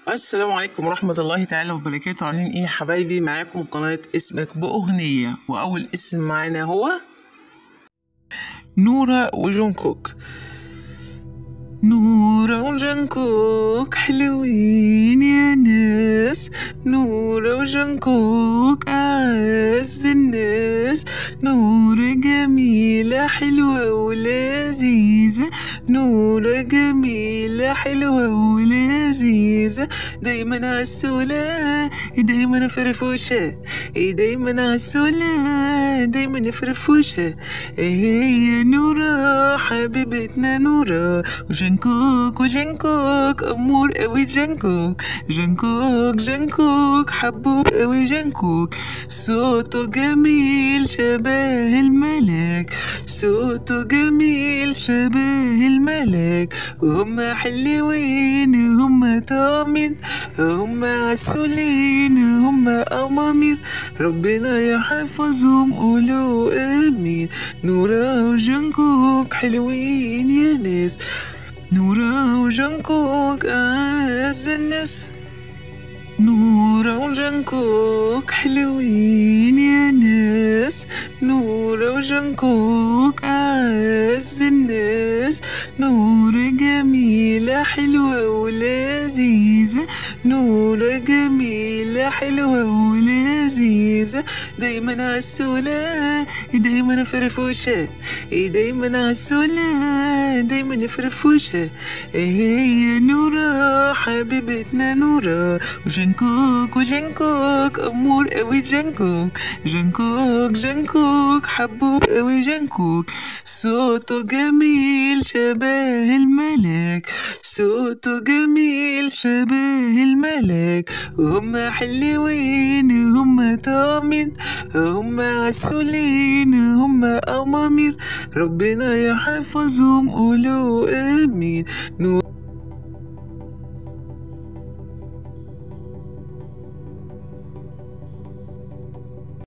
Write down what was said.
السلام عليكم ورحمة الله تعالى وبركاته عاملين ايه يا حبايبي معاكم قناة اسمك بأغنية وأول اسم معانا هو نورة وجونكوك نورة وجنكوك حلوين يا ناس نورة وجنكوك أعز الناس نورة جميلة حلوة ولذيذة نورة جميلة حلوة ولذيذة دايما عسولة دايما فرفوشة دايما عسولة دايما فرفوشة هي نورة حبيبتنا نورة وجنكوك وجنكوك أمور أوي جنكوك جنكوك جنكوك حبوب أوي جنكوك صوته جميل شبه الملك صوته جميل شبه الملك وهم حلوين هم طعمين هم عسولين هم أمامير ربنا يحفظهم قولوا آمين نورا وجنكوك حلوين يا ناس نورا وجنكوك أعز الناس نورا وجنكوك حلوين يا ناس نورا وجنكوك أعز الناس نورة جميلة حلوة ولذيذة نورة جميلة حلوة ولذيذة دايما عسولة دايما فرفوشة دايما عسولة دايما فرفوشة هي نورة حبيبتنا نورة وجنكوك وجنكوك أمور أوي جنكوك جنكوك جنكوك حبوب أوي جنكوك صوته جميل شبه الملك صوته جميل شبه الملك وهم حلوين هم طعمين هم عسولين هم أمامير ربنا يحفظهم قولوا آمين نور